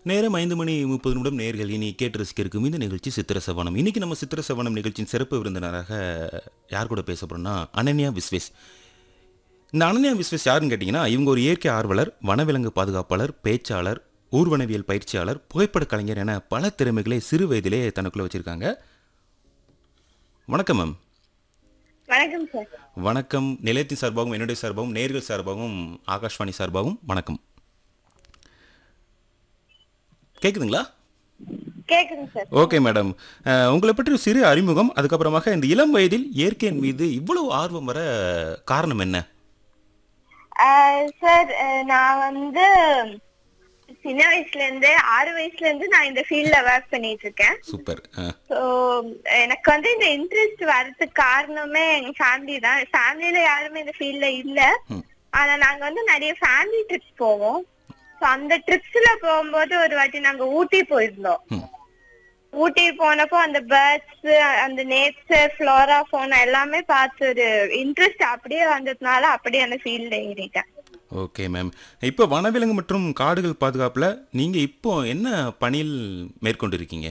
நேரம் ஐந்து மணி முப்பது நிமிடம் நேர்கள் இனி கேட்டு ரசிக்க இருக்கும் இந்த நிகழ்ச்சி சித்திர சவனம் இன்னைக்கு நம்ம சித்திர சவனம் நிகழ்ச்சியின் சிறப்பு விருந்தினராக யார் கூட பேச போறோம்னா அனன்யா விஸ்வேஸ் இந்த அனன்யா விஸ்வேஸ் யாருன்னு கேட்டிங்கன்னா இவங்க ஒரு இயற்கை ஆர்வலர் வனவிலங்கு பாதுகாப்பாளர் பேச்சாளர் ஊர்வனவியல் பயிற்சியாளர் புகைப்பட கலைஞர் என பல திறமைகளை சிறு வயதிலே தனக்குள்ள வச்சிருக்காங்க வணக்கம் மேம் வணக்கம் சார் வணக்கம் நிலையத்தின் சார்பாகவும் என்னுடைய சார்பாகவும் நேர்கள் சார்பாகவும் ஆகாஷ்வாணி சார்பாகவும் வணக்கம் கேக்குதுங்களா கேக்குதுங்க சார் ஓகே மேடம் அஹ், உங்களை பற்றி ஒரு சிறு அறிமுகம் அதுக்கப்புறமாக இந்த இளம் வயதில் இயற்கையின் மீது இவ்வளவு ஆர்வம் வர காரணம் என்ன ஆஹ் சார் அஹ் நான் வந்து சின்ன வயசுல இருந்து ஆறு வயசுல இருந்து நான் இந்த ஃபீல்ட்ல ஒர்க் பண்ணிட்டு இருக்கேன் சூப்பர் அஹ், ஸோ எனக்கு வந்து இந்த இன்ட்ரெஸ்ட் வர்றதுக்கு காரணமே எங்க ஃபேமிலி தான் ஃபேமிலியில யாருமே இந்த ஃபீல்ட்ல இல்ல ம். ஆனா நாங்க வந்து நிறைய ஃபேமிலி ட்ரிப்ஸ் போவோம் ஸோ அந்த ட்ரிப்ஸ்ல போகும்போது ஒரு வாட்டி நாங்க ஊட்டி போயிருந்தோம் ம். ஊட்டி போனப்போ அந்த பேர்ட்ஸ் அந்த நேச்சர் ஃப்ளோரா ஃபோனா எல்லாமே பார்த்து ஒரு இன்ட்ரெஸ்ட் அப்படியே வந்ததுனால அப்படியே அந்த ஃபீல்ட்ல ஏறிட்டேன் ஓகே மேம் இப்போ வனவிலங்கு மற்றும் காடுகள் பாதுகாப்பில் நீங்கள் இப்போ என்ன பணியில் மேற்கொண்டு இருக்கீங்க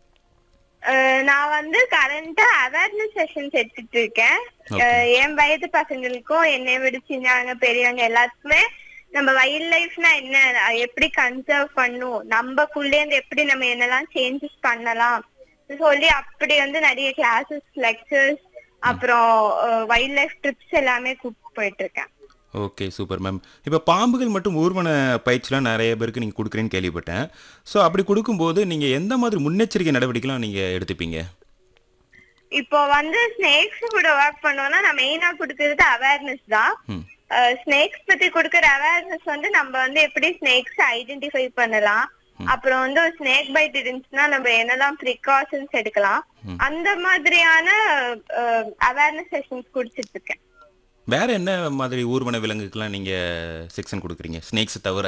அஹ் நான் வந்து கரண்டா அவேர்னஸ் செஷன்ஸ் எடுத்துட்டு இருக்கேன் Okay. அஹ் என் வயது பசங்களுக்கும் என்னை விட சின்னவங்க பெரியவங்க எல்லாத்துக்குமே நம்ம வைல்ட் லைஃப்னா என்ன அஹ் எப்படி கன்சர்வ் பண்ணும் நம்மக்குள்ளே இருந்து எப்படி நம்ம என்னெல்லாம் சேஞ்சஸ் பண்ணலாம் சொல்லி அப்படி வந்து நிறைய கிளாஸஸ் லெக்சர்ஸ் அப்புறம் வைல்ட் லைஃப் ட்ரிப்ஸ் எல்லாமே கூப்பிட்டு போயிட்டு இருக்கேன் ஓகே சூப்பர் மேம் இப்போ பாம்புகள் மற்றும் ஊர்வன பயிற்சிலாம் நிறைய பேருக்கு நீங்கள் கொடுக்குறேன்னு கேள்விப்பட்டேன் ஸோ அப்படி கொடுக்கும்போது நீங்கள் எந்த மாதிரி முன்னெச்சரிக்கை நடவடிக்கைலாம் நீங்கள் எடுத்துப்பீங்க இப்போ வந்து ஸ்னேக்ஸ் கூட ஒர்க் பண்ணோம்னா நான் மெயினா கொடுக்கறது அவேர்னஸ் தான் ம் ஸ்னேக்ஸ் பத்தி கொடுக்கற அவேர்னஸ் வந்து நம்ம வந்து எப்படி ஸ்னேக்ஸ் ஐடென்டிஃபை பண்ணலாம் அப்புறம் வந்து ஒரு ஸ்னேக் பைட் இருந்துச்சுன்னா நம்ம என்னெல்லாம் ப்ரிகாஷன்ஸ் எடுக்கலாம் அந்த மாதிரியான அவேர்னஸ் செஷன்ஸ் கொடுத்துட்டு இருக்கேன் வேற என்ன மாதிரி ஊர்வன விலங்குக்கெல்லாம் நீங்கள் செக்ஷன் கொடுக்குறீங்க ஸ்னேக்ஸ் தவிர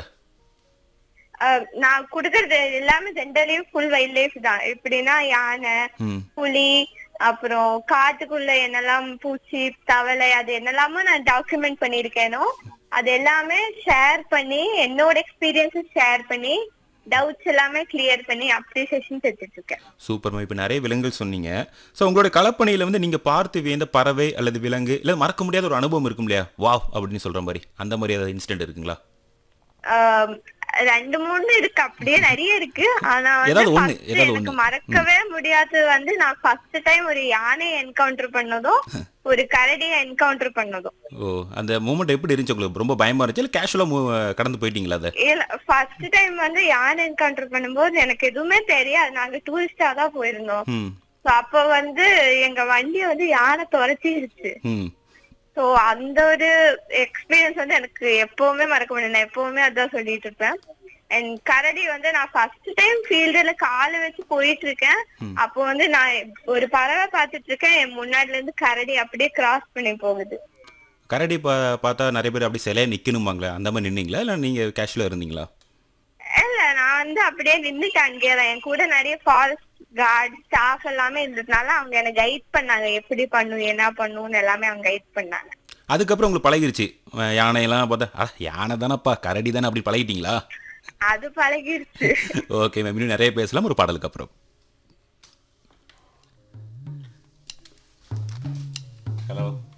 அஹ், நான் கொடுக்கறது எல்லாமே ஜென்ரலியும் ஃபுல் வைல்ட் லைஃப் தான் எப்படின்னா யானை ம் புலி அப்புறம் காட்டுக்குள்ள என்னெல்லாம் பூச்சி தவளை அது என்னெல்லாமோ நான் டாக்குமெண்ட் பண்ணிருக்கேனோ அது எல்லாமே ஷேர் பண்ணி என்னோட எக்ஸ்பீரியன்ஸஸ் ஷேர் பண்ணி டவுட்ஸ் எல்லாமே கிளியர் பண்ணி அப்படி செஷன்ஸ் எடுத்துட்டு இருக்கேன் சூப்பர் மேம் இப்போ நிறைய விலங்குகள் சொன்னீங்க ஸோ உங்களோட களப்பணியில் வந்து நீங்கள் பார்த்து வியந்த பறவை அல்லது விலங்கு இல்லை மறக்க முடியாத ஒரு அனுபவம் இருக்கும் இல்லையா வாவ் அப்படின்னு சொல்கிற மாதிரி அந்த மாதிரி ஏதாவது இன்சிடென்ட் இருக்குங்களா ஆஹ் ரெண்டு மூணு இருக்கு அப்படியே நிறைய இருக்கு ஆனா வந்து ஏதாவது ஒண்ணு, first ஏதாவது எனக்கு ஒண்ணு. மறக்கவே முடியாதது வந்து நான் ஃபர்ஸ்ட் டைம் ஒரு யானையை என்கவுண்டர் பண்ணதும் ஒரு கரடியை என்கவுண்டர் பண்ணதும் ஓ அந்த மூமெண்ட் எப்படி இருந்துச்சு உங்களுக்கு ரொம்ப பயமா இருந்துச்சு இல்லை கேஷுவலாக கடந்து போயிட்டீங்களா அதை இல்ல ஃபர்ஸ்ட் டைம் வந்து யானை என்கவுண்டர் பண்ணும்போது எனக்கு எதுவுமே தெரியாது நாங்க டூரிஸ்டா தான் போயிருந்தோம் ம் So அப்ப வந்து எங்க வண்டிய வந்து யானை துரத்திடுச்சு ம் சோ அந்த ஒரு எக்ஸ்பீரியன்ஸ் வந்து எனக்கு எப்பவுமே மறக்க முடியாது நான் எப்பவுமே அதான் சொல்லிட்டு இருப்பேன் அண்ட் கரடி வந்து நான் ஃபர்ஸ்ட் டைம் ஃபீல்டுல காலை வச்சு போயிட்டு இருக்கேன் அப்போ வந்து நான் ஒரு பறவை பார்த்துட்டு இருக்கேன் என் முன்னாடில இருந்து கரடி அப்படியே கிராஸ் பண்ணி போகுது கரடி பா பார்த்தா நிறைய பேர் அப்படி சிலையா நிற்கணுமாங்களே அந்த மாதிரி நின்னீங்களா இல்லை நீங்கள் கேஷுவலாக இருந்தீங்களா இல்ல நான் வந்து அப்படியே நின்னுட்டேன் அங்கேயே தான் என் கூட நிறைய ஃபாரஸ்ட் கார்டு ஸ்டாஃப் எல்லாமே இருந்ததுனால அவங்க என்ன கைட் பண்ணாங்க எப்படி பண்ணும் என்ன பண்ணுன்னு எல்லாமே அவங்க கைட் பண்ணாங்க அதுக்கப்புறம் உங்களுக்கு பழகிருச்சு அஹ் யானையெல்லாம் பார்த்தா ஆ யானை தானப்பா கரடி தானே அப்படி பழகிட்டீங்களா அது பழகிருச்சு ஓகே மேம் இன்னும் நிறைய பேசலாம் ஒரு பாடலுக்கு அப்புறம் ஹலோ